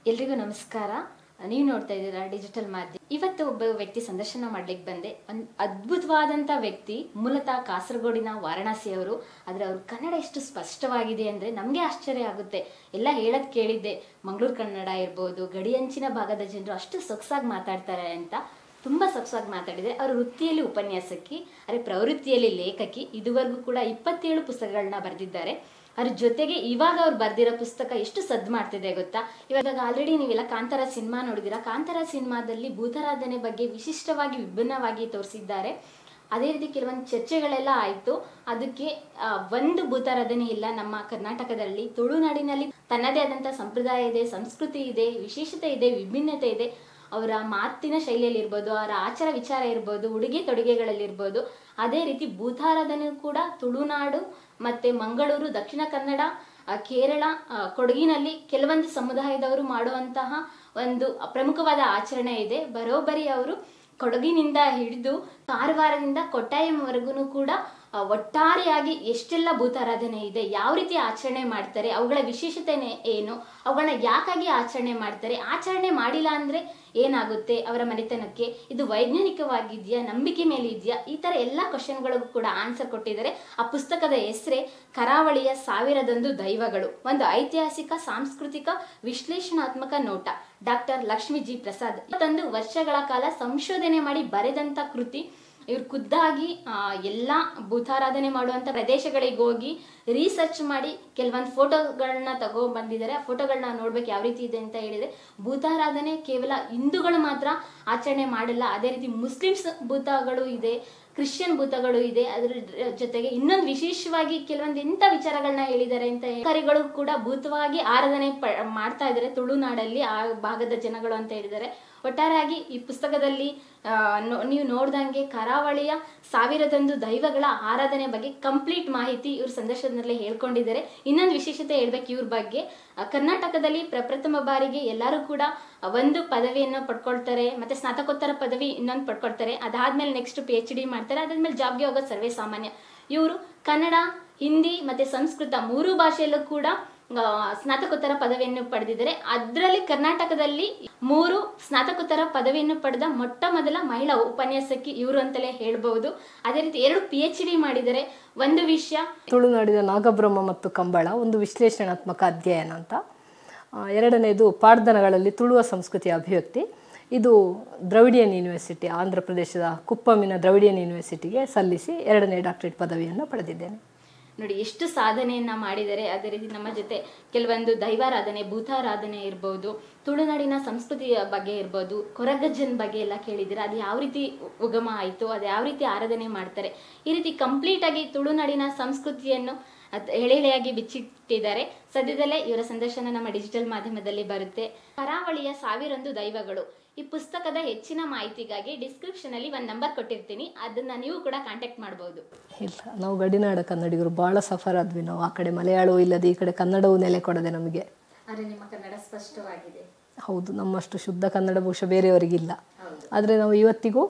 ಎಲ್ರಿಗೂ ನಮಸ್ಕಾರ ನೀವು ನೋಡ್ತಾ ಇದ್ದೀರಾ ಡಿಜಿಟಲ್ ಮಾಧ್ಯಮ ಇವತ್ತು ಒಬ್ಬ ವ್ಯಕ್ತಿ ಸಂದರ್ಶನ ಮಾಡ್ಲಿಕ್ಕೆ ಬಂದೆ ಒಂದು ಅದ್ಭುತವಾದಂಥ ವ್ಯಕ್ತಿ ಮೂಲತಃ ಕಾಸರಗೋಡಿನ ವಾರಣಾಸಿಯವರು ಆದರೆ ಅವ್ರ ಕನ್ನಡ ಎಷ್ಟು ಸ್ಪಷ್ಟವಾಗಿದೆ ಅಂದರೆ ನಮಗೆ ಆಶ್ಚರ್ಯ ಆಗುತ್ತೆ ಎಲ್ಲ ಹೇಳೋದು ಕೇಳಿದ್ದೆ ಮಂಗಳೂರು ಕನ್ನಡ ಇರ್ಬೋದು ಗಡಿಯಂಚಿನ ಭಾಗದ ಜನರು ಅಷ್ಟು ಸೊಗಸಾಗಿ ಮಾತಾಡ್ತಾರೆ ಅಂತ ತುಂಬ ಸೊಗಸಾಗಿ ಮಾತಾಡಿದೆ ಅವ್ರ ವೃತ್ತಿಯಲ್ಲಿ ಉಪನ್ಯಾಸಕಿ ಅರೆ ಪ್ರವೃತ್ತಿಯಲ್ಲಿ ಲೇಖಕಿ ಇದುವರೆಗೂ ಕೂಡ ಇಪ್ಪತ್ತೇಳು ಪುಸ್ತಕಗಳನ್ನ ಬರೆದಿದ್ದಾರೆ ಅದ್ರ ಜೊತೆಗೆ ಇವಾಗ ಅವ್ರು ಬರ್ದಿರೋ ಪುಸ್ತಕ ಎಷ್ಟು ಸದ್ದು ಮಾಡ್ತಿದೆ ಗೊತ್ತಾ ಇವಾಗ ಆಲ್ರೆಡಿ ನೀವೆಲ್ಲ ಕಾಂತಾರ ಸಿನಿಮಾ ನೋಡಿದಿರಾ ಕಾಂತಾರ ಸಿನಿಮಾದಲ್ಲಿ ಭೂತಾರಾಧನೆ ಬಗ್ಗೆ ವಿಶಿಷ್ಟವಾಗಿ ವಿಭಿನ್ನವಾಗಿ ತೋರಿಸಿದ್ದಾರೆ ಅದೇ ರೀತಿ ಕೆಲವೊಂದು ಚರ್ಚೆಗಳೆಲ್ಲ ಆಯಿತು ಅದಕ್ಕೆ ಆ, ಒಂದು ಭೂತಾರಾಧನೆ ಇಲ್ಲ ನಮ್ಮ ಕರ್ನಾಟಕದಲ್ಲಿ ತುಳುನಾಡಿನಲ್ಲಿ ತನ್ನದೇ ಆದಂಥ ಸಂಪ್ರದಾಯ ಇದೆ ಸಂಸ್ಕೃತಿ ಇದೆ ವಿಶೇಷತೆ ಇದೆ ವಿಭಿನ್ನತೆ ಇದೆ ಅವರ ಮಾತಿನ ಶೈಲಿಯಲ್ಲಿ ಇರ್ಬೋದು ಅವರ ಆಚಾರ ವಿಚಾರ ಇರ್ಬೋದು ಉಡುಗೆ ತೊಡುಗೆಗಳಲ್ಲಿರ್ಬೋದು ಅದೇ ರೀತಿ ಭೂತಾರಾಧನೆ ಕೂಡ ತುಳುನಾಡು ಮತ್ತೆ ಮಂಗಳೂರು ದಕ್ಷಿಣ ಕನ್ನಡ ಆ, ಕೇರಳ ಆ, ಕೊಡಗಿನಲ್ಲಿ ಕೆಲವೊಂದು ಸಮುದಾಯದವರು ಮಾಡುವಂತಹ ಒಂದು ಪ್ರಮುಖವಾದ ಆಚರಣೆ ಇದೆ ಬರೋಬ್ಬರಿ ಅವರು ಕೊಡಗಿನಿಂದ ಹಿಡಿದು ಕಾರವಾರದಿಂದ ಕೊಟ್ಟಾಯಂವರೆಗೂ ಕೂಡ ಆ, ಒಟ್ಟಾರೆಯಾಗಿ ಎಷ್ಟೆಲ್ಲ ಭೂತಾರಾಧನೆ ಇದೆ ಯಾವ ರೀತಿ ಆಚರಣೆ ಮಾಡ್ತಾರೆ ಅವುಗಳ ವಿಶೇಷತೆ ಏನು ಅವುಗಳನ್ನ ಯಾಕಾಗಿ ಆಚರಣೆ ಮಾಡ್ತಾರೆ ಆಚರಣೆ ಮಾಡಿಲ್ಲ ಅಂದ್ರೆ ಏನಾಗುತ್ತೆ ಅವರ ಮನೆತನಕ್ಕೆ ಇದು ವೈಜ್ಞಾನಿಕವಾಗಿದೆಯಾ ನಂಬಿಕೆ ಮೇಲೆ ಇದೆಯಾ ಈ ತರ ಎಲ್ಲ ಕ್ವಶನ್ಗಳಿಗೂ ಕೂಡ ಆನ್ಸರ್ ಕೊಟ್ಟಿದ್ದಾರೆ ಆ ಪುಸ್ತಕದ ಹೆಸರೇ ಕರಾವಳಿಯ ಸಾವಿರದೊಂದು ದೈವಗಳು ಒಂದು ಐತಿಹಾಸಿಕ ಸಾಂಸ್ಕೃತಿಕ ವಿಶ್ಲೇಷಣಾತ್ಮಕ ನೋಟ ಡಾಕ್ಟರ್ ಲಕ್ಷ್ಮೀ ಜಿ ಪ್ರಸಾದ್ ಇಪ್ಪತ್ತೊಂದು ವರ್ಷಗಳ ಕಾಲ ಸಂಶೋಧನೆ ಮಾಡಿ ಬರೆದಂತ ಕೃತಿ ಇವ್ರು ಖುದ್ದಾಗಿ ಆ, ಎಲ್ಲ ಭೂತಾರಾಧನೆ ಮಾಡುವಂತ ಪ್ರದೇಶಗಳಿಗೆ ಹೋಗಿ ರಿಸರ್ಚ್ ಮಾಡಿ ಕೆಲವೊಂದು ಫೋಟೋಗಳನ್ನ ತಗೋ ಬಂದಿದ್ದಾರೆ ಆ ಫೋಟೋಗಳನ್ನ ನೋಡ್ಬೇಕು ಯಾವ ರೀತಿ ಇದೆ ಅಂತ ಹೇಳಿದ್ರೆ ಭೂತಾರಾಧನೆ ಕೇವಲ ಹಿಂದೂಗಳು ಮಾತ್ರ ಆಚರಣೆ ಮಾಡಲ್ಲ ಅದೇ ರೀತಿ ಮುಸ್ಲಿಮ್ಸ್ ಭೂತಗಳು ಇದೆ ಕ್ರಿಶ್ಚಿಯನ್ ಭೂತಗಳು ಇದೆ ಅದರ ಜೊತೆಗೆ ಇನ್ನೊಂದು ವಿಶೇಷವಾಗಿ ಕೆಲವೊಂದು ಎಂತ ವಿಚಾರಗಳನ್ನ ಹೇಳಿದ್ದಾರೆ ಅಂತ ಕರಿಗಳು ಕೂಡ ಭೂತವಾಗಿ ಆರಾಧನೆ ಪ- ಮಾಡ್ತಾ ಇದ್ದಾರೆ ತುಳುನಾಡಲ್ಲಿ ಆ ಭಾಗದ ಜನಗಳು ಅಂತ ಹೇಳಿದ್ದಾರೆ ಒಟ್ಟಾರೆಯಾಗಿ ಈ ಪುಸ್ತಕದಲ್ಲಿ ಆ, ನೋ- ನೀವು ನೋಡ್ದಂಗೆ ಕರಾವಳಿಯ ಸಾವಿರದೊಂದು ದೈವಗಳ ಆರಾಧನೆ ಬಗ್ಗೆ ಕಂಪ್ಲೀಟ್ ಮಾಹಿತಿ ಇವ್ರ ಸಂದರ್ಶನದಲ್ಲಿ ಹೇಳ್ಕೊಂಡಿದ್ದಾರೆ ಇನ್ನೊಂದು ವಿಶೇಷತೆ ಹೇಳ್ಬೇಕು ಇವ್ರ ಬಗ್ಗೆ ಆ, ಕರ್ನಾಟಕದಲ್ಲಿ ಪ್ರಪ್ರಥಮ ಬಾರಿಗೆ ಎಲ್ಲರೂ ಕೂಡ ಒಂದು ಪದವಿಯನ್ನು ಪಡ್ಕೊಳ್ತಾರೆ ಮತ್ತೆ ಸ್ನಾತಕೋತ್ತರ ಪದವಿ ಇನ್ನೊಂದು ಪಡ್ಕೊಳ್ತಾರೆ ಅದಾದ್ಮೇಲೆ ನೆಕ್ಸ್ಟ್ ಪಿ ಎಚ್ ಡಿ ಮಾಡ್ತಾರೆ ಅದಾದ್ಮೇಲೆ ಜಾಬ್ಗೆ ಹೋಗೋದು ಸರ್ವೇ ಸಾಮಾನ್ಯ ಇವರು ಕನ್ನಡ ಹಿಂದಿ ಮತ್ತೆ ಸಂಸ್ಕೃತ ಮೂರು ಭಾಷೆಯಲ್ಲೂ ಕೂಡ ಆ, ಸ್ನಾತಕೋತ್ತರ ಪದವಿಯನ್ನು ಪಡೆದಿದ್ದಾರೆ ಅದರಲ್ಲಿ ಕರ್ನಾಟಕದಲ್ಲಿ ಮೂರು ಸ್ನಾತಕೋತ್ತರ ಪದವಿಯನ್ನು ಪಡೆದ ಮೊಟ್ಟ ಮೊದಲ ಮಹಿಳಾ ಉಪನ್ಯಾಸಕಿ ಇವರು ಅಂತಲೇ ಹೇಳ್ಬಹುದು ಅದೇ ರೀತಿ ಎರಡು ಪಿ ಎಚ್ ಡಿ ಮಾಡಿದ್ದಾರೆ ಒಂದು ವಿಷಯ ತುಳುನಾಡಿನ ನಾಗಬ್ರಹ್ಮ ಮತ್ತು ಕಂಬಳ ಒಂದು ವಿಶ್ಲೇಷಣಾತ್ಮಕ ಅಧ್ಯಯನ ಅಂತ ಆ, ಎರಡನೇದು ಪಾಡ್ದನಗಳಲ್ಲಿ ತುಳುವ ಸಂಸ್ಕೃತಿಯ ಅಭಿವ್ಯಕ್ತಿ ಇದು ದ್ರವಿಡಿಯನ್ ಯೂನಿವರ್ಸಿಟಿ ಆಂಧ್ರ ಪ್ರದೇಶದ ಕುಪ್ಪಮಿನ ದ್ರವಿಡಿಯನ್ ಯೂನಿವರ್ಸಿಟಿಗೆ ಸಲ್ಲಿಸಿ ಎರಡನೇ ಡಾಕ್ಟರೇಟ್ ಪದವಿಯನ್ನು ಪಡೆದಿದ್ದೇನೆ ನೋಡಿ ಎಷ್ಟು ಸಾಧನೆಯನ್ನ ಮಾಡಿದ್ದಾರೆ ಅದೇ ರೀತಿ ನಮ್ಮ ಜೊತೆ ಕೆಲವೊಂದು ದೈವಾರಾಧನೆ ಭೂತಾರಾಧನೆ ಇರ್ಬೋದು ತುಳುನಾಡಿನ ಸಂಸ್ಕೃತಿಯ ಬಗ್ಗೆ ಇರ್ಬೋದು ಕೊರಗಜ್ಜನ್ ಬಗ್ಗೆ ಎಲ್ಲ ಕೇಳಿದ್ದೀರಾ ಅದು ಯಾವ ರೀತಿ ಉಗಮ ಆಯಿತು ಅದು ಯಾವ ರೀತಿ ಆರಾಧನೆ ಮಾಡ್ತಾರೆ ಈ ರೀತಿ ಕಂಪ್ಲೀಟ್ ಆಗಿ ತುಳುನಾಡಿನ ಸಂಸ್ಕೃತಿಯನ್ನು ಅದ್ ಎಳೆ ಎಳೆಯಾಗಿ ಬಿಚ್ಚಿಟ್ಟಿದ್ದಾರೆ ಸದ್ಯದಲ್ಲೇ ಇವರ ಸಂದರ್ಶನ ನಮ್ಮ ಡಿಜಿಟಲ್ ಮಾಧ್ಯಮದಲ್ಲಿ ಬರುತ್ತೆ ಕರಾವಳಿಯ ಸಾವಿರೊಂದು ದೈವಗಳು ಈ ಪುಸ್ತಕದ ಹೆಚ್ಚಿನ ಮಾಹಿತಿಗಾಗಿ ಡಿಸ್ಕ್ರಿಪ್ಷನ್ ಅಲ್ಲಿ ಒಂದು ನಂಬರ್ ಕೊಟ್ಟಿರ್ತೀನಿ ಅದನ್ನ ನೀವು ಕೂಡ ಕಾಂಟ್ಯಾಕ್ಟ್ ಮಾಡಬಹುದು ಇಲ್ಲ ನಾವು ಗಡಿನಾಡ ಕನ್ನಡಿಗರು ಭಾಳ ಸಫರ್ ಆದ್ವಿ ನಾವು ಆ ಕಡೆ ಮಲಯಾಳವೂ ಇಲ್ಲದೆ ಈ ಕಡೆ ಕನ್ನಡವೂ ನೆಲೆ ಕೊಡದೆ ನಮಗೆ ಆದರೆ ನಿಮ್ಮ ಕನ್ನಡ ಸ್ಪಷ್ಟವಾಗಿದೆ ಹೌದು ನಮ್ಮಷ್ಟು ಶುದ್ಧ ಕನ್ನಡ ಬಹುಶಃ ಬೇರೆಯವರಿಗಿಲ್ಲ ಹೌದು. ಆದರೆ ನಾವು ಇವತ್ತಿಗೂ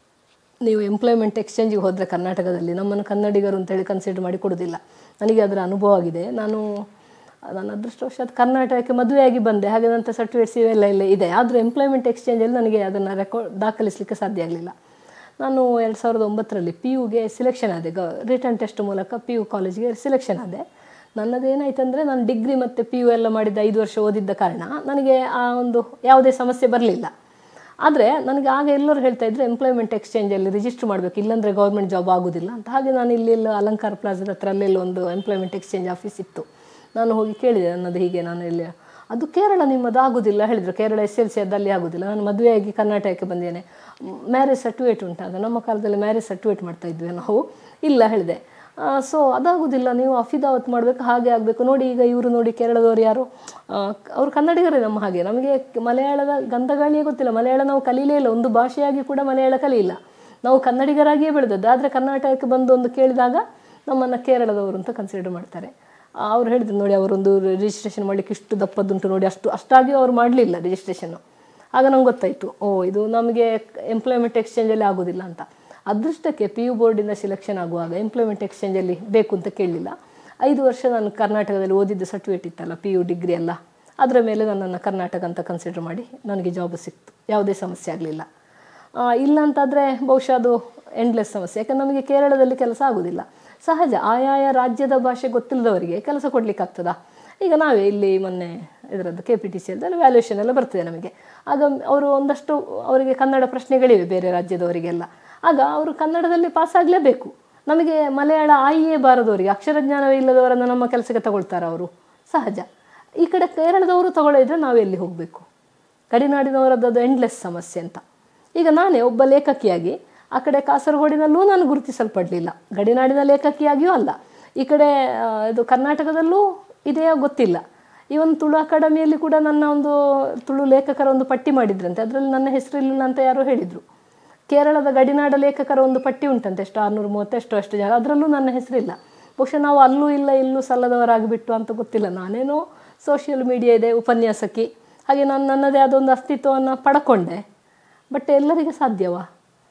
ನೀವು ಎಂಪ್ಲಾಯ್ಮೆಂಟ್ ಎಕ್ಸ್ಚೇಂಜಿಗೆ ಹೋದರೆ ಕರ್ನಾಟಕದಲ್ಲಿ ನಮ್ಮನ್ನು ಕನ್ನಡಿಗರು ಅಂತೇಳಿ ಕನ್ಸಿಡರ್ ಮಾಡಿ ಕೊಡೋದಿಲ್ಲ ನನಗೆ ಅದರ ಅನುಭವ ಆಗಿದೆ ನಾನು ನನ್ನ ಅದೃಷ್ಟವಶಾತ್ ಕರ್ನಾಟಕಕ್ಕೆ ಮದುವೆಯಾಗಿ ಬಂದೆ ಹಾಗೆ ನಂತರ ಸರ್ಟಿಫಿಕೇಟ್ಸ್ ಇವೆಲ್ಲ ಇಲ್ಲ ಇದೆ ಆದರೂ ಎಂಪ್ಲಾಯ್ಮೆಂಟ್ ಎಕ್ಸ್ಚೇಂಜಲ್ಲಿ ನನಗೆ ಅದನ್ನು ರೆಕಾರ್ಡ್ ದಾಖಲಿಸಲಿಕ್ಕೆ ಸಾಧ್ಯ ಆಗಲಿಲ್ಲ ನಾನು ಎರಡು ಸಾವಿರದ ಒಂಬತ್ತರಲ್ಲಿ ಪಿ ಯುಗೆ ಸಿಲೆಕ್ಷನ್ ಆದೆ ಗ ರಿಟರ್ನ್ ಟೆಸ್ಟ್ ಮೂಲಕ ಪಿ ಯು ಕಾಲೇಜ್ಗೆ ಸಿಲೆಕ್ಷನ್ ಆದೆ ನನ್ನದೇನಾಯ್ತಂದರೆ ನಾನು ಡಿಗ್ರಿ ಮತ್ತು ಪಿ ಯು ಎಲ್ಲ ಮಾಡಿದ್ದ ಐದು ವರ್ಷ ಓದಿದ್ದ ಕಾರಣ ನನಗೆ ಆ ಒಂದು ಯಾವುದೇ ಸಮಸ್ಯೆ ಬರಲಿಲ್ಲ ಆದರೆ ನನಗೆ ಆಗ ಎಲ್ಲರೂ ಹೇಳ್ತಾ ಇದ್ರು ಎಂಪ್ಲಾಯ್ಮೆಂಟ್ ಎಕ್ಸ್ಚೇಂಜಲ್ಲಿ ರಿಜಿಸ್ಟರ್ ಮಾಡಬೇಕು ಇಲ್ಲಾಂದರೆ ಗೌರ್ಮೆಂಟ್ ಜಾಬ್ ಆಗೋದಿಲ್ಲ ಅಂತ ಹಾಗೆ ನಾನು ಇಲ್ಲೆಲ್ಲ ಅಲಂಕಾರ ಪ್ಲಾಜದ ಹತ್ರ ಅಲ್ಲೆಲ್ಲ ಒಂದು ಎಂಪ್ಲಾಯ್ಮೆಂಟ್ ಎಕ್ಸ್ಚೇಂಜ್ ಆಫೀಸ್ ಇತ್ತು ನಾನು ಹೋಗಿ ಕೇಳಿದೆ ನನ್ನದು ಹೀಗೆ ನಾನು ಇಲ್ಲಿ ಅದು ಕೇರಳ ನಿಮ್ಮದು ಆಗೋದಿಲ್ಲ ಹೇಳಿದರು ಕೇರಳ ಎಸ್ ಎಲ್ ಸಿ ಅದಲ್ಲಿ ಆಗೋದಿಲ್ಲ ನಾನು ಮದುವೆಯಾಗಿ ಕರ್ನಾಟಕಕ್ಕೆ ಬಂದೇನೆ ಮ್ಯಾರೇಜ್ ಸರ್ಟಿಫಿಕೇಟ್ ಉಂಟಾಗ ನಮ್ಮ ಕಾಲದಲ್ಲಿ ಮ್ಯಾರೇಜ್ ಸರ್ಟಿಫಿಕೇಟ್ ಮಾಡ್ತಾ ಇದ್ವಿ ನಾವು ಇಲ್ಲ ಹೇಳಿದೆ ಸೊ ಅದಾಗೋದಿಲ್ಲ ನೀವು ಅಫಿದಾವತ್ ಮಾಡಬೇಕು ಹಾಗೆ ಆಗಬೇಕು ನೋಡಿ ಈಗ ಇವರು ನೋಡಿ ಕೇರಳದವರು ಯಾರು ಆ, ಅವರು ಕನ್ನಡಿಗರೇ ನಮ್ಮ ಹಾಗೆ ನಮಗೆ ಮಲಯಾಳದ ಗಂಧಗಾಳಿಯೇ ಗೊತ್ತಿಲ್ಲ ಮಲಯಾಳ ನಾವು ಕಲೀಲೇ ಇಲ್ಲ ಒಂದು ಭಾಷೆಯಾಗಿ ಕೂಡ ಮಲಯಾಳ ಕಲಿಯಿಲ್ಲ ನಾವು ಕನ್ನಡಿಗರಾಗಿಯೇ ಬೆಳೆದದ್ದು ಆದರೆ ಕರ್ನಾಟಕಕ್ಕೆ ಬಂದು ಒಂದು ಕೇಳಿದಾಗ ನಮ್ಮನ್ನು ಕೇರಳದವರು ಅಂತ ಕನ್ಸಿಡರ್ ಮಾಡ್ತಾರೆ ಅವ್ರು ಹೇಳಿದ್ರು ನೋಡಿ ಅವರೊಂದು ರಿಜಿಸ್ಟ್ರೇಷನ್ ಮಾಡಲಿಕ್ಕೆ ಇಷ್ಟು ದಪ್ಪದ್ದುಂಟು ನೋಡಿ ಅಷ್ಟು ಅಷ್ಟಾಗಿಯೂ ಅವ್ರು ಮಾಡಲಿಲ್ಲ ರಿಜಿಸ್ಟ್ರೇಷನ್ನು ಆಗ ನಂಗೆ ಗೊತ್ತಾಯಿತು ಓ ಇದು ನಮಗೆ ಎಂಪ್ಲಾಯ್ಮೆಂಟ್ ಎಕ್ಸ್ಚೇಂಜಲ್ಲಿ ಆಗೋದಿಲ್ಲ ಅಂತ ಅದೃಷ್ಟಕ್ಕೆ ಪಿ ಯು ಬೋರ್ಡಿಂದ ಸಿಲೆಕ್ಷನ್ ಆಗುವಾಗ ಎಂಪ್ಲಾಯ್ಮೆಂಟ್ ಎಕ್ಸ್ಚೇಂಜಲ್ಲಿ ಬೇಕು ಅಂತ ಕೇಳಲಿಲ್ಲ ಐದು ವರ್ಷ ನಾನು ಕರ್ನಾಟಕದಲ್ಲಿ ಓದಿದ್ದು ಸರ್ಟಿಫಿಕೇಟ್ ಇತ್ತಲ್ಲ ಪಿ ಯು ಡಿಗ್ರಿ ಎಲ್ಲ ಅದರ ಮೇಲೆ ನನ್ನನ್ನು ಕರ್ನಾಟಕ ಅಂತ ಕನ್ಸಿಡರ್ ಮಾಡಿ ನನಗೆ ಜಾಬ್ ಸಿಕ್ತು ಯಾವುದೇ ಸಮಸ್ಯೆ ಆಗಲಿಲ್ಲ ಇಲ್ಲ ಅಂತಾದರೆ ಬಹುಶಃ ಅದು ಎಂಡ್ಲೆಸ್ ಸಮಸ್ಯೆ ಯಾಕಂದ್ರೆ ನಮಗೆ ಕೇರಳದಲ್ಲಿ ಕೆಲಸ ಆಗೋದಿಲ್ಲ ಸಹಜ ಆಯಾಯ ರಾಜ್ಯದ ಭಾಷೆ ಗೊತ್ತಿಲ್ಲದವರಿಗೆ ಕೆಲಸ ಕೊಡ್ಲಿಕ್ಕೆ ಆಗ್ತದಾ ಈಗ ನಾವೇ ಇಲ್ಲಿ ಮೊನ್ನೆ ಇದರದ್ದು ಕೆ ಪಿ ಟಿ ಸಿ ಅಲ್ಲಿ ವ್ಯಾಲ್ಯೂಷನ್ ಎಲ್ಲ ಬರ್ತದೆ ನಮಗೆ ಆಗ ಅವರು ಒಂದಷ್ಟು ಅವರಿಗೆ ಕನ್ನಡ ಪ್ರಶ್ನೆಗಳಿವೆ ಬೇರೆ ರಾಜ್ಯದವರಿಗೆಲ್ಲ ಆಗ ಅವರು ಕನ್ನಡದಲ್ಲಿ ಪಾಸ್ ಆಗಲೇಬೇಕು ನಮಗೆ ಮಲಯಾಳ ಆಯಿಯೇ ಬಾರದವರಿಗೆ ಅಕ್ಷರ ಜ್ಞಾನವೇ ಇಲ್ಲದವರನ್ನು ನಮ್ಮ ಕೆಲಸಕ್ಕೆ ತಗೊಳ್ತಾರೆ ಅವರು ಸಹಜ ಈ ಕಡೆ ಕೇರಳದವರು ತಗೊಳ್ಳಿದ್ರೆ ನಾವು ಎಲ್ಲಿ ಹೋಗಬೇಕು ಗಡಿನಾಡಿನವರದ್ದು ಅದು ಎಂಡ್ಲೆಸ್ ಸಮಸ್ಯೆ ಅಂತ ಈಗ ನಾನೇ ಒಬ್ಬ ಲೇಖಕಿಯಾಗಿ ಆ ಕಡೆ ಕಾಸರಗೋಡಿನಲ್ಲೂ ನಾನು ಗುರುತಿಸಲ್ಪಡಲಿಲ್ಲ ಗಡಿನಾಡಿನ ಲೇಖಕಿಯಾಗಿಯೂ ಅಲ್ಲ ಈ ಕಡೆ ಆ, ಇದು ಕರ್ನಾಟಕದಲ್ಲೂ ಇದೆಯೋ ಗೊತ್ತಿಲ್ಲ ಇವನ್ ತುಳು ಅಕಾಡೆಮಿಯಲ್ಲಿ ಕೂಡ ನನ್ನ ಒಂದು ತುಳು ಲೇಖಕರ ಒಂದು ಪಟ್ಟಿ ಮಾಡಿದ್ರಂತೆ ಅದರಲ್ಲಿ ನನ್ನ ಹೆಸರಿಲ್ಲ ಅಂತ ಯಾರೋ ಹೇಳಿದರು ಕೇರಳದ ಗಡಿನಾಡ ಲೇಖಕರ ಒಂದು ಪಟ್ಟಿ ಉಂಟಂತೆ ಎಷ್ಟು ಆರುನೂರ ಮೂವತ್ತೆಷ್ಟು ಅಷ್ಟು ಜನ ಅದರಲ್ಲೂ ನನ್ನ ಹೆಸರಿಲ್ಲ ಬಹುಶಃ ನಾವು ಅಲ್ಲೂ ಇಲ್ಲ ಇಲ್ಲೂ ಸಲ್ಲದವರಾಗಿಬಿಟ್ಟು ಅಂತ ಗೊತ್ತಿಲ್ಲ ನಾನೇನೋ ಸೋಷಿಯಲ್ ಮೀಡಿಯಾ ಇದೆ ಉಪನ್ಯಾಸಕಿ ಹಾಗೆ ನಾನು ನನ್ನದೇ ಆದೊಂದು ಅಸ್ತಿತ್ವವನ್ನು ಪಡ್ಕೊಂಡೆ ಬಟ್ ಎಲ್ಲರಿಗೆ ಸಾಧ್ಯವಾ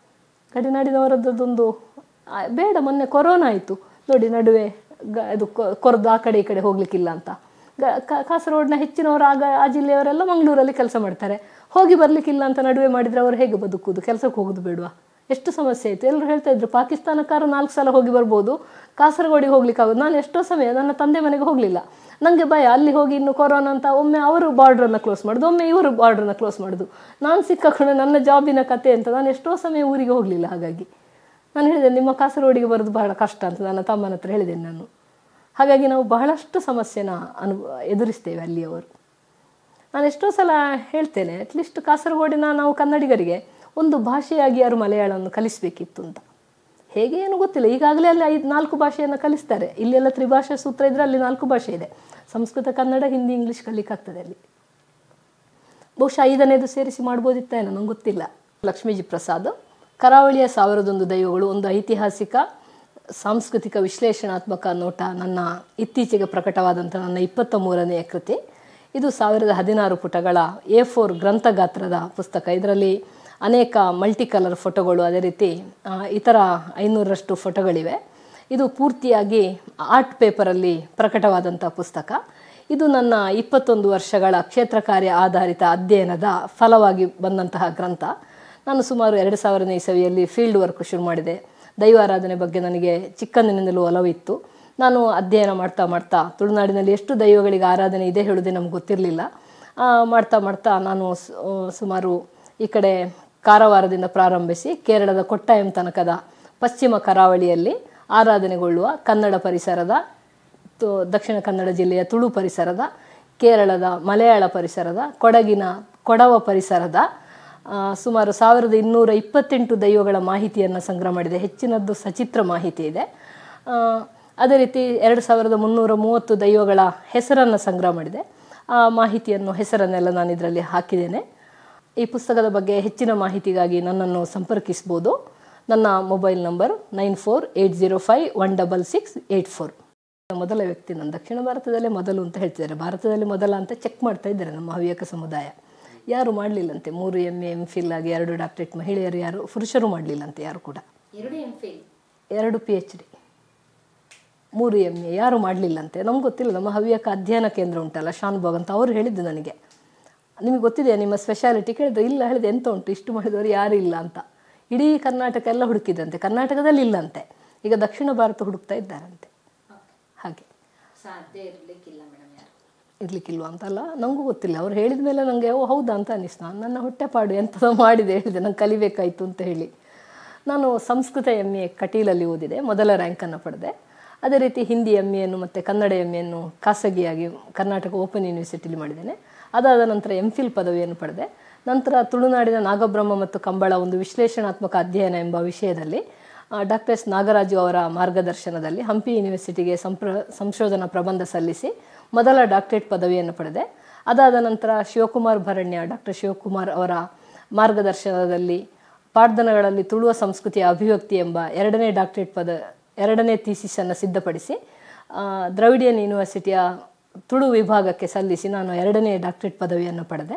ಗಡಿನಾಡಿನವರದ್ದೊಂದು ಆ, ಬೇಡ ಮೊನ್ನೆ ಕೊರೋನಾ ಆಯಿತು ನೋಡಿ ನಡುವೆ ಗ ಇದು ಕೊ- ಕೊರ್ದು ಆ ಕಡೆ ಈ ಕಡೆ ಹೋಗ್ಲಿಕ್ಕಿಲ್ಲ ಅಂತ ಗ- ಕಾ- ಕಾಸರಗೋಡಿನ ಹೆಚ್ಚಿನವರು ಆಗ ಆ ಜಿಲ್ಲೆಯವರೆಲ್ಲ ಮಂಗಳೂರಲ್ಲಿ ಕೆಲಸ ಮಾಡ್ತಾರೆ ಹೋಗಿ ಬರ್ಲಿಕ್ಕಿಲ್ಲ ಅಂತ ನಡುವೆ ಮಾಡಿದರೆ ಅವರು ಹೇಗೆ ಬದುಕುವುದು ಕೆಲಸಕ್ಕೆ ಹೋಗೋದು ಬೇಡವಾ ಎಷ್ಟು ಸಮಸ್ಯೆ ಆಯಿತು ಎಲ್ಲರೂ ಹೇಳ್ತಾ ಇದ್ರು ಪಾಕಿಸ್ತಾನಕ್ಕಾರು ನಾಲ್ಕು ಸಲ ಹೋಗಿ ಬರ್ಬೋದು ಕಾಸರಗೋಡಿಗೆ ಹೋಗ್ಲಿಕ್ಕೆ ಆಗೋದು ನಾನು ಎಷ್ಟೋ ಸಮಯ ನನ್ನ ತಂದೆ ಮನೆಗೆ ಹೋಗಲಿಲ್ಲ ನನಗೆ ಭಯ ಅಲ್ಲಿ ಹೋಗಿ ಇನ್ನು ಕೊರೋನಾ ಅಂತ ಒಮ್ಮೆ ಅವರು ಬಾರ್ಡ್ರನ್ನು ಕ್ಲೋಸ್ ಮಾಡೋದು ಒಮ್ಮೆ ಇವರು ಬಾರ್ಡ್ರನ್ನು ಕ್ಲೋಸ್ ಮಾಡೋದು ನಾನು ಸಿಕ್ಕಾಕೊಂಡು ನನ್ನ ಜಾಬಿನ ಕತೆ ಅಂತ ನಾನು ಎಷ್ಟೋ ಸಮಯ ಊರಿಗೆ ಹೋಗಲಿಲ್ಲ ಹಾಗಾಗಿ ನಾನು ಹೇಳಿದೆ ನಿಮ್ಮ ಕಾಸರಗೋಡಿಗೆ ಬರೋದು ಬಹಳ ಕಷ್ಟ ಅಂತ ನನ್ನ ತಮ್ಮನ ಹತ್ರ ಹೇಳಿದ್ದೇನೆ ನಾನು ಹಾಗಾಗಿ ನಾವು ಬಹಳಷ್ಟು ಸಮಸ್ಯೆನ ಅನು ಎದುರಿಸ್ತೇವೆ ಅಲ್ಲಿಯವರು ನಾನು ಎಷ್ಟೋ ಸಲ ಹೇಳ್ತೇನೆ ಅಟ್ಲೀಸ್ಟ್ ಕಾಸರಗೋಡಿನ ನಾವು ಕನ್ನಡಿಗರಿಗೆ ಒಂದು ಭಾಷೆಯಾಗಿ ಯಾರು ಮಲಯಾಳವನ್ನು ಕಲಿಸಬೇಕಿತ್ತು ಅಂತ ಹೇಗೆ ಏನು ಗೊತ್ತಿಲ್ಲ ಈಗಾಗಲೇ ಅಲ್ಲಿ ಐದು ನಾಲ್ಕು ಭಾಷೆಯನ್ನು ಕಲಿಸ್ತಾರೆ ಇಲ್ಲೆಲ್ಲ ತ್ರಿಭಾಷಾ ಸೂತ್ರ ಇದ್ರೆ ಅಲ್ಲಿ ನಾಲ್ಕು ಭಾಷೆ ಇದೆ ಸಂಸ್ಕೃತ ಕನ್ನಡ ಹಿಂದಿ ಇಂಗ್ಲೀಷ್ ಕಲಿಕ್ಕಾಗ್ತದೆ ಅಲ್ಲಿ ಬಹುಶಃ ಐದನೇದು ಸೇರಿಸಿ ಮಾಡ್ಬೋದಿತ್ತೇನೋ ನಂಗೆ ಗೊತ್ತಿಲ್ಲ ಲಕ್ಷ್ಮೀಜಿ ಪ್ರಸಾದ್ ಕರಾವಳಿಯ ಸಾವಿರದೊಂದು ದೈವಗಳು ಒಂದು ಐತಿಹಾಸಿಕ ಸಾಂಸ್ಕೃತಿಕ ವಿಶ್ಲೇಷಣಾತ್ಮಕ ನೋಟ ನನ್ನ ಇತ್ತೀಚೆಗೆ ಪ್ರಕಟವಾದಂಥ ನನ್ನ ಇಪ್ಪತ್ತ ಮೂರನೆಯ ಕೃತಿ ಇದು ಸಾವಿರದ ಹದಿನಾರು ಪುಟಗಳ ಎ ಫೋರ್ ಗ್ರಂಥ ಗಾತ್ರದ ಪುಸ್ತಕ ಇದರಲ್ಲಿ ಅನೇಕ ಮಲ್ಟಿ ಕಲರ್ ಫೋಟೋಗಳು ಅದೇ ರೀತಿ ಆ, ಇತರ ಐನೂರರಷ್ಟು ಫೋಟೋಗಳಿವೆ ಇದು ಪೂರ್ತಿಯಾಗಿ ಆರ್ಟ್ ಪೇಪರಲ್ಲಿ ಪ್ರಕಟವಾದಂಥ ಪುಸ್ತಕ ಇದು ನನ್ನ ಇಪ್ಪತ್ತೊಂದು ವರ್ಷಗಳ ಕ್ಷೇತ್ರ ಕಾರ್ಯ ಆಧಾರಿತ ಅಧ್ಯಯನದ ಫಲವಾಗಿ ಬಂದಂತಹ ಗ್ರಂಥ ನಾನು ಸುಮಾರು ಎರಡು ಸಾವಿರನೇ ಇಸವಿಯಲ್ಲಿ ಫೀಲ್ಡ್ ವರ್ಕ್ ಶುರು ಮಾಡಿದೆ ದೈವಾರಾಧನೆ ಬಗ್ಗೆ ನನಗೆ ಚಿಕ್ಕಂದಿನಿಂದಲೂ ಒಲವಿತ್ತು ನಾನು ಅಧ್ಯಯನ ಮಾಡ್ತಾ ಮಾಡ್ತಾ ತುಳುನಾಡಿನಲ್ಲಿ ಎಷ್ಟು ದೈವಗಳಿಗೆ ಆರಾಧನೆ ಇದೆ ಹೇಳೋದೇ ನಮ್ಗೆ ಗೊತ್ತಿರಲಿಲ್ಲ ಮಾಡ್ತಾ ಮಾಡ್ತಾ ನಾನು ಸು- ಸುಮಾರು ಈ ಕಡೆ ಕಾರವಾರದಿಂದ ಪ್ರಾರಂಭಿಸಿ ಕೇರಳದ ಕೊಟ್ಟಾಯಂ ತನಕದ ಪಶ್ಚಿಮ ಕರಾವಳಿಯಲ್ಲಿ ಆರಾಧನೆಗೊಳ್ಳುವ ಕನ್ನಡ ಪರಿಸರದ ತು- ದಕ್ಷಿಣ ಕನ್ನಡ ಜಿಲ್ಲೆಯ ತುಳು ಪರಿಸರದ ಕೇರಳದ ಮಲಯಾಳ ಪರಿಸರದ ಕೊಡಗಿನ ಕೊಡವ ಪರಿಸರದ ಆ, ಸುಮಾರು ಸಾವಿರದ ಇನ್ನೂರ ಇಪ್ಪತ್ತೆಂಟು ದೈವಗಳ ಮಾಹಿತಿಯನ್ನು ಸಂಗ್ರಹ ಮಾಡಿದೆ ಹೆಚ್ಚಿನದ್ದು ಸಚಿತ್ರ ಮಾಹಿತಿ ಇದೆ ಆ, ಅದೇ ರೀತಿ ಎರಡು ಸಾವಿರದ ಮುನ್ನೂರ ಮೂವತ್ತು ದೈವಗಳ ಹೆಸರನ್ನು ಸಂಗ್ರಹ ಮಾಡಿದೆ ಆ ಮಾಹಿತಿಯನ್ನು ಹೆಸರನ್ನೆಲ್ಲ ನಾನು ಇದರಲ್ಲಿ ಹಾಕಿದ್ದೇನೆ ಈ ಪುಸ್ತಕದ ಬಗ್ಗೆ ಹೆಚ್ಚಿನ ಮಾಹಿತಿಗಾಗಿ ನನ್ನನ್ನು ಸಂಪರ್ಕಿಸ್ಬೋದು ನನ್ನ mobile number nine four eight zero five one double six eight four ಮೊದಲ ವ್ಯಕ್ತಿ ನಾನು ದಕ್ಷಿಣ ಭಾರತದಲ್ಲೇ ಮೊದಲು ಅಂತ ಹೇಳ್ತಿದ್ದಾರೆ ಭಾರತದಲ್ಲಿ ಮೊದಲ ಅಂತ ಚೆಕ್ ಮಾಡ್ತಾ ಇದ್ದಾರೆ ನಮ್ಮ ಹವ್ಯಕ ಸಮುದಾಯ ಯಾರು ಮಾಡಲಿಲ್ಲಂತೆ ಮೂರು ಎಮ್ ಎ ಎಮ್ ಫಿಲ್ ಆಗಿ ಎರಡು ಡಾಕ್ಟರೇಟ್ ಮಹಿಳೆಯರು ಯಾರು ಪುರುಷರು ಮಾಡಲಿಲ್ಲಂತೆ ಯಾರು ಕೂಡ ಎರಡು ಎಂ ಫಿಲ್ ಎರಡು ಪಿ ಎಚ್ ಡಿ ಮೂರು ಎಮ್ ಎ ಯಾರು ಮಾಡಲಿಲ್ಲಂತೆ ನಮ್ಗೆ ಗೊತ್ತಿಲ್ಲ ನಮ್ಮ ಹವ್ಯಕ ಅಧ್ಯಯನ ಕೇಂದ್ರ ಉಂಟಲ್ಲ ಶಾನ್ಭಾಗ್ ಅಂತ ಅವರು ಹೇಳಿದ್ದು ನನಗೆ ನಿಮಗೆ ಗೊತ್ತಿದೆಯಾ ನಿಮ್ಮ ಸ್ಪೆಷಾಲಿಟಿ ಕೇಳಿದ್ರೆ ಇಲ್ಲ ಹೇಳಿದೆ ಎಂತ ಉಂಟು ಇಷ್ಟು ಮಾಡಿದವರು ಯಾರು ಇಲ್ಲ ಅಂತ ಇಡೀ ಕರ್ನಾಟಕ ಎಲ್ಲ ಹುಡುಕಿದಂತೆ ಕರ್ನಾಟಕದಲ್ಲಿ ಇಲ್ಲಂತೆ ಈಗ ದಕ್ಷಿಣ ಭಾರತ ಹುಡುಕ್ತಾ ಇದ್ದಾರಂತೆ ಹಾಗೆ ಸಾಧ್ಯ ಇರಲಿಕ್ಕಿಲ್ಲ ಮೇಡಮ್ ಯಾರು ಇರ್ಲಿಕ್ಕಿಲ್ವಾ ಅಂತಲ್ಲ ನನಗೂ ಗೊತ್ತಿಲ್ಲ ಅವ್ರು ಹೇಳಿದ ಮೇಲೆ ನನಗೆ ಓ ಹೌದಾ ಅಂತ ಅನ್ನಿಸ್ತು ನಾನು ನನ್ನ ಹೊಟ್ಟೆಪಾಡು ಎಂಥದೋ ಮಾಡಿದೆ ಹೇಳಿದೆ ನಂಗೆ ಕಲಿಬೇಕಾಯಿತು ಅಂತ ಹೇಳಿ ನಾನು ಸಂಸ್ಕೃತ ಎಮ್ ಎ ಕಟೀಲಲ್ಲಿ ಓದಿದೆ ಮೊದಲ ರ್ಯಾಂಕನ್ನು ಪಡೆದೆ ಅದೇ ರೀತಿ ಹಿಂದಿ ಎಮ್ ಎಯನ್ನು ಮತ್ತು ಕನ್ನಡ ಎಮ್ ಎನ್ನು ಖಾಸಗಿಯಾಗಿ ಕರ್ನಾಟಕ ಓಪನ್ ಯೂನಿವರ್ಸಿಟಿಲಿ ಮಾಡಿದ್ದೇನೆ ಅದಾದ ನಂತರ ಎಂ ಫಿಲ್ ಪದವಿಯನ್ನು ಪಡೆದೆ ನಂತರ ತುಳುನಾಡಿನ ನಾಗಬ್ರಹ್ಮ ಮತ್ತು ಕಂಬಳ ಒಂದು ವಿಶ್ಲೇಷಣಾತ್ಮಕ ಅಧ್ಯಯನ ಎಂಬ ವಿಷಯದಲ್ಲಿ ಡಾಕ್ಟರ್ ಎಸ್ ನಾಗರಾಜು ಅವರ ಮಾರ್ಗದರ್ಶನದಲ್ಲಿ ಹಂಪಿ ಯೂನಿವರ್ಸಿಟಿಗೆ ಸಂಪ್ರ ಸಂಶೋಧನಾ ಪ್ರಬಂಧ ಸಲ್ಲಿಸಿ ಮೊದಲ ಡಾಕ್ಟರೇಟ್ ಪದವಿಯನ್ನು ಪಡೆದೆ ಅದಾದ ನಂತರ ಶಿವಕುಮಾರ್ ಭರಣ್ಯ ಡಾಕ್ಟರ್ ಶಿವಕುಮಾರ್ ಅವರ ಮಾರ್ಗದರ್ಶನದಲ್ಲಿ ಪಾಡ್ದನಗಳಲ್ಲಿ ತುಳುವ ಸಂಸ್ಕೃತಿಯ ಅಭಿವ್ಯಕ್ತಿ ಎಂಬ ಎರಡನೇ ಡಾಕ್ಟರೇಟ್ ಪದ ಎರಡನೇ ಥೀಸಿಸನ್ನು ಸಿದ್ಧಪಡಿಸಿ ಆ, ದ್ರವಿಡಿಯನ್ ಯೂನಿವರ್ಸಿಟಿಯ ತುಳು ವಿಭಾಗಕ್ಕೆ ಸಲ್ಲಿಸಿ ನಾನು ಎರಡನೇ ಡಾಕ್ಟರೇಟ್ ಪದವಿಯನ್ನು ಪಡೆದೆ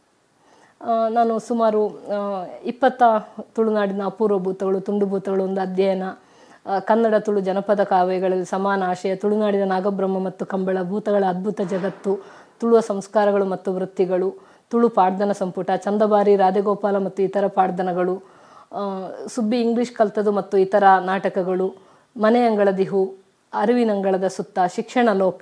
ಆ, ನಾನು ಸುಮಾರು ಆ, ಇಪ್ಪತ್ತ ತುಳುನಾಡಿನ ಅಪೂರ್ವ ಭೂತಗಳು ತುಂಡು ಭೂತಗಳು ಒಂದು ಅಧ್ಯಯನ ಆ, ಕನ್ನಡ ತುಳು ಜನಪದ ಕಾವ್ಯಗಳಲ್ಲಿ ಸಮಾನ ಆಶಯ ತುಳುನಾಡಿನ ನಾಗಬ್ರಹ್ಮ ಮತ್ತು ಕಂಬಳ ಭೂತಗಳ ಅದ್ಭುತ ಜಗತ್ತು ತುಳುವ ಸಂಸ್ಕಾರಗಳು ಮತ್ತು ವೃತ್ತಿಗಳು ತುಳು ಪಾಡ್ದನ ಸಂಪುಟ ಚಂದಬಾರಿ ರಾಧೆಗೋಪಾಲ ಮತ್ತು ಇತರ ಪಾಡ್ದನಗಳು ಆ, ಸುಬ್ಬಿ ಇಂಗ್ಲಿಷ್ ಕಲ್ತದು ಮತ್ತು ಇತರ ನಾಟಕಗಳು ಮನೆ ಅಂಗಳದಿಹು ಅರಿವಿನಂಗಳದ ಸುತ್ತ ಶಿಕ್ಷಣ ಲೋಕ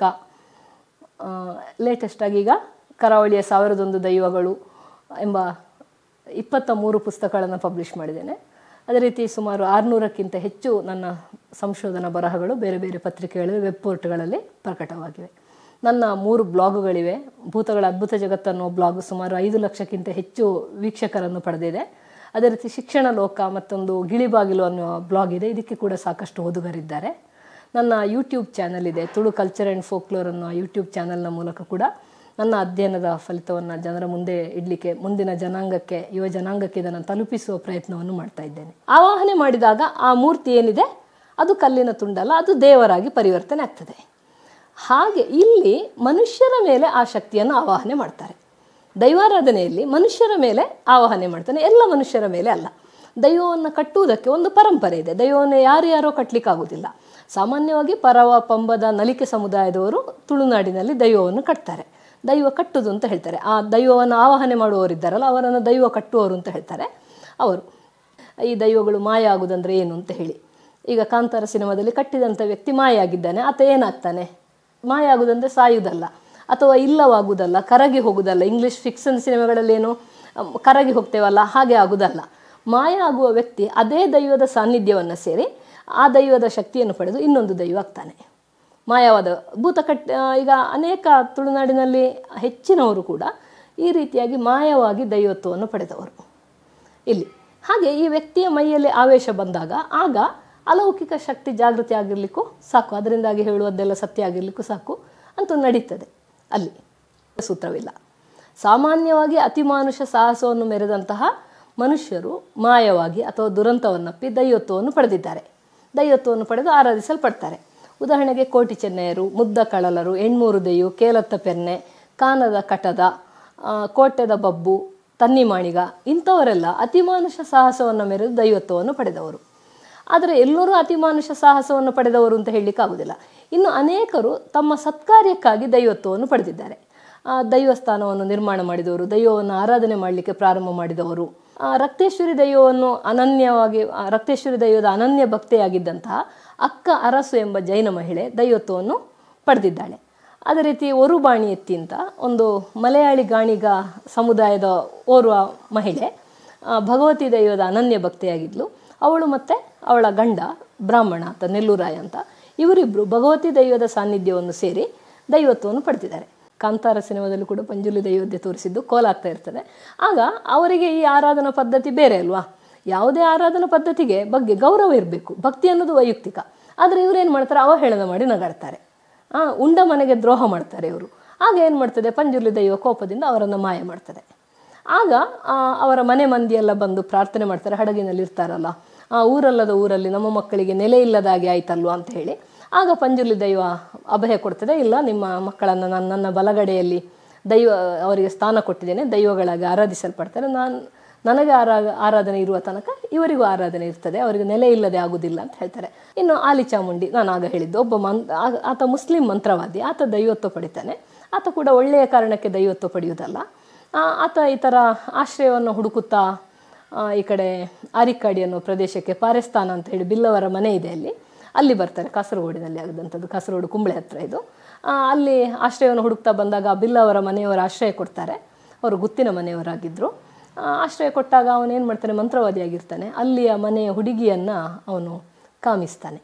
ಲೇಟೆಸ್ಟ್ ಆಗಿ ಈಗ ಕರಾವಳಿಯ ಸಾವಿರದೊಂದು ದೈವಗಳು ಎಂಬ ಇಪ್ಪತ್ತ ಮೂರು ಪುಸ್ತಕಗಳನ್ನು ಪಬ್ಲಿಷ್ ಮಾಡಿದ್ದೇನೆ ಅದೇ ರೀತಿ ಸುಮಾರು ಆರುನೂರಕ್ಕಿಂತ ಹೆಚ್ಚು ನನ್ನ ಸಂಶೋಧನಾ ಬರಹಗಳು ಬೇರೆ ಬೇರೆ ಪತ್ರಿಕೆಗಳಲ್ಲಿ ವೆಬ್ ಪೋರ್ಟ್ಗಳಲ್ಲಿ ಪ್ರಕಟವಾಗಿವೆ ನನ್ನ ಮೂರು ಬ್ಲಾಗುಗಳಿವೆ ಭೂತಗಳ ಅದ್ಭುತ ಜಗತ್ತನ್ನೋ ಬ್ಲಾಗ್ ಸುಮಾರು ಐದು ಲಕ್ಷಕ್ಕಿಂತ ಹೆಚ್ಚು ವೀಕ್ಷಕರನ್ನು ಪಡೆದಿದೆ ಅದೇ ರೀತಿ ಶಿಕ್ಷಣ ಲೋಕ ಮತ್ತೊಂದು ಗಿಳಿಬಾಗಿಲು ಅನ್ನೋ ಬ್ಲಾಗ್ ಇದೆ ಇದಕ್ಕೆ ಕೂಡ ಸಾಕಷ್ಟು ಓದುಗರಿದ್ದಾರೆ ನನ್ನ ಯೂಟ್ಯೂಬ್ ಚಾನಲ್ ಇದೆ ತುಳು ಕಲ್ಚರ್ ಆ್ಯಂಡ್ ಫೋಕ್ಲೋರ್ ಅನ್ನೋ ಯೂಟ್ಯೂಬ್ ಚಾನಲ್ನ ಮೂಲಕ ಕೂಡ ನನ್ನ ಅಧ್ಯಯನದ ಫಲಿತವನ್ನು ಜನರ ಮುಂದೆ ಇಡಲಿಕ್ಕೆ ಮುಂದಿನ ಜನಾಂಗಕ್ಕೆ ಯುವ ಜನಾಂಗಕ್ಕೆ ಇದನ್ನು ತಲುಪಿಸುವ ಪ್ರಯತ್ನವನ್ನು ಮಾಡ್ತಾ ಇದ್ದೇನೆ ಆವಾಹನೆ ಮಾಡಿದಾಗ ಆ ಮೂರ್ತಿ ಏನಿದೆ ಅದು ಕಲ್ಲಿನ ತುಂಡಲ್ಲ ಅದು ದೇವರಾಗಿ ಪರಿವರ್ತನೆ ಆಗ್ತದೆ ಹಾಗೆ ಇಲ್ಲಿ ಮನುಷ್ಯರ ಮೇಲೆ ಆ ಶಕ್ತಿಯನ್ನು ಆವಾಹನೆ ಮಾಡ್ತಾರೆ ದೈವಾರಾಧನೆಯಲ್ಲಿ ಮನುಷ್ಯರ ಮೇಲೆ ಆವಾಹನೆ ಮಾಡ್ತಾನೆ ಎಲ್ಲ ಮನುಷ್ಯರ ಮೇಲೆ ಅಲ್ಲ ದೈವವನ್ನು ಕಟ್ಟುವುದಕ್ಕೆ ಒಂದು ಪರಂಪರೆ ಇದೆ ದೈವವನ್ನು ಯಾರು ಯಾರೋ ಕಟ್ಟಲಿಕ್ಕಾಗುವುದಿಲ್ಲ ಸಾಮಾನ್ಯವಾಗಿ ಪರವ ಪಂಬದ ನಲಿಕೆ ಸಮುದಾಯದವರು ತುಳುನಾಡಿನಲ್ಲಿ ದೈವವನ್ನು ಕಟ್ತಾರೆ ದೈವ ಕಟ್ಟುದು ಅಂತ ಹೇಳ್ತಾರೆ ಆ ದೈವವನ್ನು ಆವಾಹನೆ ಮಾಡುವವರಿದ್ದಾರಲ್ಲ ಅವರನ್ನು ದೈವ ಕಟ್ಟುವವರು ಅಂತ ಹೇಳ್ತಾರೆ ಅವರು ಈ ದೈವಗಳು ಮಾಯ ಆಗುದಂದ್ರೆ ಏನು ಅಂತ ಹೇಳಿ ಈಗ ಕಾಂತಾರ ಸಿನಿಮಾದಲ್ಲಿ ಕಟ್ಟಿದಂಥ ವ್ಯಕ್ತಿ ಮಾಯ ಆಗಿದ್ದಾನೆ ಆತ ಏನಾಗ್ತಾನೆ ಮಾಯ ಆಗುದಂದ್ರೆ ಸಾಯುವುದಲ್ಲ ಅಥವಾ ಇಲ್ಲವಾಗುವುದಲ್ಲ ಕರಗಿ ಹೋಗುವುದಲ್ಲ ಇಂಗ್ಲಿಷ್ ಫಿಕ್ಷನ್ ಸಿನಿಮಾಗಳಲ್ಲಿ ಏನು ಅಮ್, ಕರಗಿ ಹೋಗ್ತೇವಲ್ಲ ಹಾಗೆ ಆಗುವುದಲ್ಲ ಮಾಯ ಆಗುವ ವ್ಯಕ್ತಿ ಅದೇ ದೈವದ ಸಾನ್ನಿಧ್ಯವನ್ನು ಸೇರಿ ಆ ದೈವದ ಶಕ್ತಿಯನ್ನು ಪಡೆದು ಇನ್ನೊಂದು ದೈವ ಆಗ್ತಾನೆ ಮಾಯವಾದ ಭೂತ ಕಟ್ ಆ, ಈಗ ಅನೇಕ ತುಳುನಾಡಿನಲ್ಲಿ ಹೆಚ್ಚಿನವರು ಕೂಡ ಈ ರೀತಿಯಾಗಿ ಮಾಯವಾಗಿ ದೈವತ್ವವನ್ನು ಪಡೆದವರು ಇಲ್ಲಿ ಹಾಗೆ ಈ ವ್ಯಕ್ತಿಯ ಮೈಯಲ್ಲಿ ಆವೇಶ ಬಂದಾಗ ಆಗ ಅಲೌಕಿಕ ಶಕ್ತಿ ಜಾಗೃತಿ ಆಗಿರ್ಲಿಕ್ಕೂ ಸಾಕು ಅದರಿಂದಾಗಿ ಹೇಳುವುದೆಲ್ಲ ಸತ್ಯ ಆಗಿರ್ಲಿಕ್ಕೂ ಸಾಕು ಅಂತೂ ನಡೀತದೆ ಅಲ್ಲಿ ಸೂತ್ರವಿಲ್ಲ ಸಾಮಾನ್ಯವಾಗಿ ಅತಿಮಾನುಷ ಸಾಹಸವನ್ನು ಮೆರೆದಂತಹ ಮನುಷ್ಯರು ಮಾಯವಾಗಿ ಅಥವಾ ದುರಂತವನ್ನಪ್ಪಿ ದೈವತ್ವವನ್ನು ಪಡೆದಿದ್ದಾರೆ ದೈವತ್ವವನ್ನು ಪಡೆದು ಆರಾಧಿಸಲ್ಪಡ್ತಾರೆ ಉದಾಹರಣೆಗೆ ಕೋಟಿ ಚೆನ್ನಯ್ಯರು ಮುದ್ದ ಕಳಲರು ಎಣ್ಮೂರು ದೆಯ್ಯು ಕೇಲತ್ತ ಪೆನ್ನೆ ಕಾನದ ಕಟದ ಆ, ಕೋಟೆದ ಬಬ್ಬು ತನ್ನಿಮಾಣಿಗ ಇಂಥವರೆಲ್ಲ ಅತಿಮಾನುಷ ಸಾಹಸವನ್ನು ಮೆರೆದು ದೈವತ್ವವನ್ನು ಪಡೆದವರು ಆದರೆ ಎಲ್ಲರೂ ಅತಿಮಾನುಷ ಸಾಹಸವನ್ನು ಪಡೆದವರು ಅಂತ ಹೇಳಲಿಕ್ಕಾಗುವುದಿಲ್ಲ ಇನ್ನು ಅನೇಕರು ತಮ್ಮ ಸತ್ಕಾರ್ಯಕ್ಕಾಗಿ ದೈವತ್ವವನ್ನು ಪಡೆದಿದ್ದಾರೆ ಆ ದೈವಸ್ಥಾನವನ್ನು ನಿರ್ಮಾಣ ಮಾಡಿದವರು ದೈವವನ್ನು ಆರಾಧನೆ ಮಾಡಲಿಕ್ಕೆ ಪ್ರಾರಂಭ ಮಾಡಿದವರು ಆ ರಕ್ತೇಶ್ವರಿ ದೈವವನ್ನು ಅನನ್ಯವಾಗಿ ಆ ರಕ್ತೇಶ್ವರಿ ದೈವದ ಅನನ್ಯ ಭಕ್ತೆಯಾಗಿದ್ದಂತಹ ಅಕ್ಕ ಅರಸು ಎಂಬ ಜೈನ ಮಹಿಳೆ ದೈವತ್ವವನ್ನು ಪಡೆದಿದ್ದಾಳೆ ಅದೇ ರೀತಿ ಒರುಬಾಣಿ ಎತ್ತಿ ಅಂತ ಒಂದು ಮಲಯಾಳಿ ಗಾಣಿಗ ಸಮುದಾಯದ ಓರ್ವ ಮಹಿಳೆ ಆ, ಭಗವತಿ ದೈವದ ಅನನ್ಯ ಭಕ್ತೆಯಾಗಿದ್ಲು ಅವಳು ಮತ್ತು ಅವಳ ಗಂಡ ಬ್ರಾಹ್ಮಣ ಅಂತ ನೆಲ್ಲೂರಾಯ ಅಂತ ಇವರಿಬ್ಬರು ಭಗವತಿ ದೈವದ ಸಾನ್ನಿಧ್ಯವನ್ನು ಸೇರಿ ದೈವತ್ವವನ್ನು ಪಡೆದಿದ್ದಾರೆ ಕಾಂತಾರ ಸಿನಿಮಾದಲ್ಲಿ ಕೂಡ ಪಂಜುಲಿ ದೈವದ್ಯ ತೋರಿಸಿದ್ದು ಕೋಲಾಗ್ತಾ ಇರ್ತದೆ ಆಗ ಅವರಿಗೆ ಈ ಆರಾಧನಾ ಪದ್ಧತಿ ಬೇರೆ ಅಲ್ವಾ ಯಾವುದೇ ಆರಾಧನಾ ಪದ್ಧತಿಗೆ ಬಗ್ಗೆ ಗೌರವ ಇರಬೇಕು ಭಕ್ತಿ ಅನ್ನೋದು ವೈಯಕ್ತಿಕ ಆದರೆ ಇವರೇನು ಮಾಡ್ತಾರೆ ಅವಹೇಳನ ಮಾಡಿ ನಗಾಡ್ತಾರೆ ಆ, ಉಂಡ ಮನೆಗೆ ದ್ರೋಹ ಮಾಡ್ತಾರೆ ಇವರು ಆಗ ಏನು ಮಾಡ್ತದೆ ಪಂಜುರ್ಲಿ ದೈವ ಕೋಪದಿಂದ ಅವರನ್ನು ಮಾಯ ಮಾಡ್ತದೆ ಆಗ ಆ, ಅವರ ಮನೆ ಮಂದಿಯೆಲ್ಲ ಬಂದು ಪ್ರಾರ್ಥನೆ ಮಾಡ್ತಾರೆ ಹಡಗಿನಲ್ಲಿ ಇರ್ತಾರಲ್ಲ ಆ ಊರಲ್ಲದ ಊರಲ್ಲಿ ನಮ್ಮ ಮಕ್ಕಳಿಗೆ ನೆಲೆ ಇಲ್ಲದಾಗೆ ಆಯ್ತಲ್ವಾ ಅಂತ ಹೇಳಿ ಆಗ ಪಂಜುರ್ಲಿ ದೈವ ಅಭಯ ಕೊಡ್ತದೆ ಇಲ್ಲ ನಿಮ್ಮ ಮಕ್ಕಳನ್ನು ನಾನು ನನ್ನ ಬಲಗಡೆಯಲ್ಲಿ ದೈವ ಅವರಿಗೆ ಸ್ಥಾನ ಕೊಟ್ಟಿದ್ದೇನೆ ದೈವಗಳಾಗಿ ಆರಾಧಿಸಲ್ಪಡ್ತಾರೆ ನಾನು ನನಗೆ ಆರಾ ಆರಾಧನೆ ಇರುವ ತನಕ ಇವರಿಗೂ ಆರಾಧನೆ ಇರ್ತದೆ ಅವರಿಗೆ ನೆಲೆ ಇಲ್ಲದೆ ಆಗುವುದಿಲ್ಲ ಅಂತ ಹೇಳ್ತಾರೆ ಇನ್ನು ಆಲಿ ಚಾಮುಂಡಿ ನಾನು ಆಗ ಹೇಳಿದ್ದು ಒಬ್ಬ ಮನ್ ಆ- ಆತ ಮುಸ್ಲಿಂ ಮಂತ್ರವಾದಿ ಆತ ದೈವತ್ವ ಪಡಿತಾನೆ ಆತ ಕೂಡ ಒಳ್ಳೆಯ ಕಾರಣಕ್ಕೆ ದೈವತ್ವ ಪಡೆಯುವುದಲ್ಲ ಆ, ಆತ ಈ ಥರ ಆಶ್ರಯವನ್ನು ಹುಡುಕುತ್ತಾ ಆ, ಈ ಕಡೆ ಆರಿಕ್ಕಾಡಿ ಅನ್ನೋ ಪ್ರದೇಶಕ್ಕೆ ಪಾರೆಸ್ತಾನ ಅಂತ ಹೇಳಿ ಬಿಲ್ಲವರ ಮನೆ ಇದೆ ಅಲ್ಲಿ ಅಲ್ಲಿ ಬರ್ತಾರೆ ಕಾಸರಗೋಡಿನಲ್ಲಿ ಆಗದಂಥದ್ದು ಕಾಸರಗೋಡು ಕುಂಬಳೆ ಹತ್ರ ಇದು ಆ, ಅಲ್ಲಿ ಆಶ್ರಯವನ್ನು ಹುಡುಕ್ತಾ ಬಂದಾಗ ಆ ಬಿಲ್ಲವರ ಮನೆಯವರ ಆಶ್ರಯ ಕೊಡ್ತಾರೆ ಅವರು ಗುತ್ತಿನ ಮನೆಯವರಾಗಿದ್ದರು ಆ, ಆಶ್ರಯ ಕೊಟ್ಟಾಗ ಅವನೇನು ಮಾಡ್ತಾನೆ ಮಂತ್ರವಾದಿಯಾಗಿರ್ತಾನೆ ಅಲ್ಲಿಯ ಮನೆಯ ಹುಡುಗಿಯನ್ನು ಅವನು ಕಾಮಿಸ್ತಾನೆ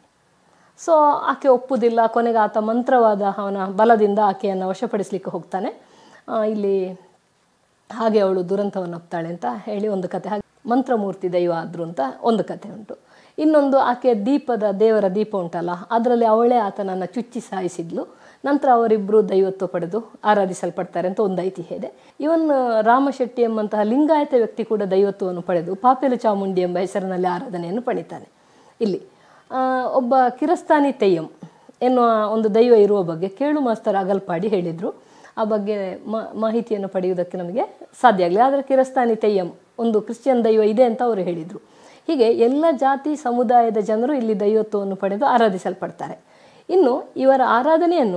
ಸೊ ಆಕೆ ಒಪ್ಪುವುದಿಲ್ಲ ಕೊನೆಗೆ ಆತ ಮಂತ್ರವಾದ ಅವನ ಬಲದಿಂದ ಆಕೆಯನ್ನು ವಶಪಡಿಸಲಿಕ್ಕೆ ಹೋಗ್ತಾನೆ ಆ, ಇಲ್ಲಿ ಹಾಗೆ ಅವಳು ದುರಂತವನ್ನು ಒಪ್ತಾಳೆ ಅಂತ ಹೇಳಿ ಒಂದು ಕತೆ ಹಾಗೆ ಮಂತ್ರಮೂರ್ತಿ ದೈವ ಆದ್ರು ಅಂತ ಒಂದು ಕತೆ ಉಂಟು ಇನ್ನೊಂದು ಆಕೆ ದೀಪದ ದೇವರ ದೀಪ ಉಂಟಲ್ಲ ಅದರಲ್ಲಿ ಅವಳೇ ಆತನನ್ನು ಚುಚ್ಚಿ ಸಾಯಿಸಿದ್ಲು ನಂತರ ಅವರಿಬ್ಬರು ದೈವತ್ವ ಪಡೆದು ಆರಾಧಿಸಲ್ಪಡ್ತಾರೆ ಅಂತ ಒಂದು ಐತಿಹ್ಯ ಇದೆ ಇವನ್ ರಾಮಶೆಟ್ಟಿ ಎಂಬಂತಹ ಲಿಂಗಾಯತ ವ್ಯಕ್ತಿ ಕೂಡ ದೈವತ್ವವನ್ನು ಪಡೆದು ಪಾಪೆಲು ಚಾಮುಂಡಿ ಎಂಬ ಹೆಸರಿನಲ್ಲಿ ಆರಾಧನೆಯನ್ನು ಪಣಿತಾನೆ ಇಲ್ಲಿ ಆ, ಒಬ್ಬ ಕಿರಸ್ತಾನಿ ತೆಯ್ಯಂ ಎನ್ನುವ ಒಂದು ದೈವ ಇರುವ ಬಗ್ಗೆ ಕೇಳು ಮಾಸ್ತರ್ ಅಗಲ್ಪಾಡಿ ಹೇಳಿದರು ಆ ಬಗ್ಗೆ ಮ ಮಾಹಿತಿಯನ್ನು ಪಡೆಯುವುದಕ್ಕೆ ನಮಗೆ ಸಾಧ್ಯ ಆಗಲಿ ಆದರೆ ಕಿರಸ್ತಾನಿ ತೆಯ್ಯಂ ಒಂದು ಕ್ರಿಶ್ಚಿಯನ್ ದೈವ ಇದೆ ಅಂತ ಅವರು ಹೇಳಿದರು ಹೀಗೆ ಎಲ್ಲ ಜಾತಿ ಸಮುದಾಯದ ಜನರು ಇಲ್ಲಿ ದೈವತ್ವವನ್ನು ಪಡೆದು ಆರಾಧಿಸಲ್ಪಡ್ತಾರೆ ಇನ್ನು ಇವರ ಆರಾಧನೆಯನ್ನು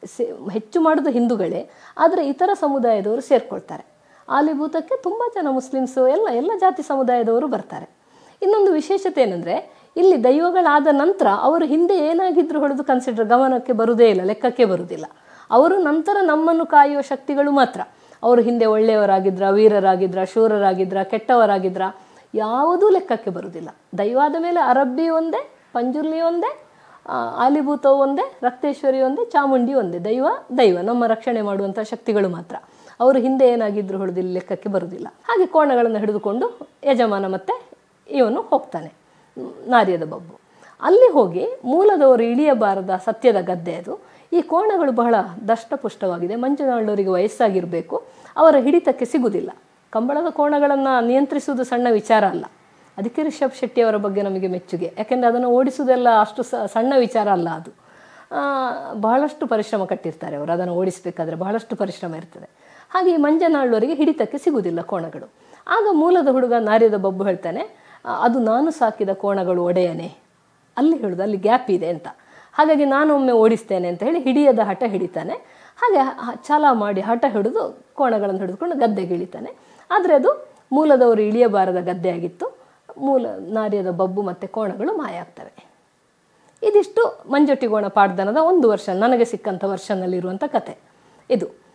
ಸೇ ಹೆಚ್ಚು ಮಾಡೋದು ಹಿಂದೂಗಳೇ ಆದರೆ ಇತರ ಸಮುದಾಯದವರು ಸೇರ್ಕೊಳ್ತಾರೆ ಆಲಿಭೂತಕ್ಕೆ ತುಂಬ ಜನ ಮುಸ್ಲಿಮ್ಸು ಎಲ್ಲ ಎಲ್ಲ ಜಾತಿ ಸಮುದಾಯದವರು ಬರ್ತಾರೆ ಇನ್ನೊಂದು ವಿಶೇಷತೆ ಏನಂದರೆ ಇಲ್ಲಿ ದೈವಗಳಾದ ನಂತರ ಅವರು ಹಿಂದೆ ಏನಾಗಿದ್ರು ಹೊಡೆದು ಕನ್ಸಿಡರ್ ಗಮನಕ್ಕೆ ಬರುವುದೇ ಇಲ್ಲ ಲೆಕ್ಕಕ್ಕೆ ಬರುವುದಿಲ್ಲ ಅವರು ನಂತರ ನಮ್ಮನ್ನು ಕಾಯುವ ಶಕ್ತಿಗಳು ಮಾತ್ರ ಅವರು ಹಿಂದೆ ಒಳ್ಳೆಯವರಾಗಿದ್ರ ವೀರರಾಗಿದ್ರ ಶೂರರಾಗಿದ್ರ ಕೆಟ್ಟವರಾಗಿದ್ರ ಯಾವುದೂ ಲೆಕ್ಕಕ್ಕೆ ಬರುವುದಿಲ್ಲ ದೈವಾದ ಮೇಲೆ ಅರಬ್ಬಿ ಒಂದೇ ಪಂಜುರ್ಲಿ ಒಂದೇ ಆ, ಆಲಿಭೂತ ಒಂದೇ ರಕ್ತೇಶ್ವರಿ ಒಂದೇ ಚಾಮುಂಡಿ ಒಂದೇ ದೈವ ದೈವ ನಮ್ಮ ರಕ್ಷಣೆ ಮಾಡುವಂಥ ಶಕ್ತಿಗಳು ಮಾತ್ರ ಅವರು ಹಿಂದೆ ಏನಾಗಿದ್ರು ಹೊಡೆದಿಲ್ಲ ಲೆಕ್ಕಕ್ಕೆ ಬರುವುದಿಲ್ಲ ಹಾಗೆ ಕೋಣಗಳನ್ನು ಹಿಡಿದುಕೊಂಡು ಯಜಮಾನ ಮತ್ತೆ ಇವನು ಹೋಗ್ತಾನೆ ಮ್, ನಾರ್ಯದ ಬಬ್ಬು ಅಲ್ಲಿ ಹೋಗಿ ಮೂಲದವರು ಇಳಿಯಬಾರದ ಸತ್ಯದ ಗದ್ದೆ ಅದು ಈ ಕೋಣಗಳು ಬಹಳ ದಷ್ಟಪುಷ್ಟವಾಗಿದೆ ಮಂಜುನಾಳವರಿಗೆ ವಯಸ್ಸಾಗಿರಬೇಕು ಅವರ ಹಿಡಿತಕ್ಕೆ ಸಿಗುವುದಿಲ್ಲ ಕಂಬಳದ ಕೋಣಗಳನ್ನು ನಿಯಂತ್ರಿಸುವುದು ಸಣ್ಣ ವಿಚಾರ ಅಲ್ಲ ಅದಕ್ಕೆ ರಿಷಬ್ ಶೆಟ್ಟಿ ಅವರ ಬಗ್ಗೆ ನಮಗೆ ಮೆಚ್ಚುಗೆ ಯಾಕೆಂದರೆ ಅದನ್ನು ಓಡಿಸುವುದೆಲ್ಲ ಅಷ್ಟು ಸ- ಸಣ್ಣ ವಿಚಾರ ಅಲ್ಲ ಅದು ಆ, ಬಹಳಷ್ಟು ಪರಿಶ್ರಮ ಕಟ್ಟಿರ್ತಾರೆ ಅವರು ಅದನ್ನು ಓಡಿಸಬೇಕಾದ್ರೆ ಬಹಳಷ್ಟು ಪರಿಶ್ರಮ ಇರ್ತದೆ ಹಾಗೆ ಈ ಮಂಜನಾಳುವರಿಗೆ ಹಿಡಿತಕ್ಕೆ ಸಿಗುವುದಿಲ್ಲ ಕೋಣಗಳು ಆಗ ಮೂಲದ ಹುಡುಗ ನಾರ್ಯದ ಬಬ್ಬು ಹೇಳ್ತಾನೆ "ಆ, ಅದು ನಾನು ಸಾಕಿದ ಕೋಣಗಳು ಒಡೆಯನೆ ಅಲ್ಲಿ ಹೇಳುದು ಅಲ್ಲಿ ಗ್ಯಾಪ್ ಇದೆ ಅಂತ ಹಾಗಾಗಿ ನಾನು ಒಮ್ಮೆ ಓಡಿಸ್ತೇನೆ ಅಂತ ಹೇಳಿ ಹಿಡಿಯದ ಹಠ ಹಿಡಿತಾನೆ ಹಾಗೆ ಹ- ಛಲ ಮಾಡಿ ಹಠ ಹಿಡಿದು ಕೋಣಗಳನ್ನು ಹಿಡಿದುಕೊಂಡು ಗದ್ದೆಗೆ ಇಳಿತಾನೆ ಆದರೆ ಅದು ಮೂಲದವರು ಇಳಿಯಬಾರದ ಗದ್ದೆ ಆಗಿತ್ತು ಮೂಲ ನಾರ್ಯದ ಬಬ್ಬು ಮತ್ತು ಕೋಣಗಳು ಮಾಯ ಆಗ್ತವೆ ಇದಿಷ್ಟು ಮಂಜೊಟ್ಟಿಗೋಣ ಪಾಡ್ದನದ ಒಂದು ವರ್ಷ ನನಗೆ ಸಿಕ್ಕಂಥ ವರ್ಷನಲ್ಲಿರುವಂಥ ಕತೆ ಇದು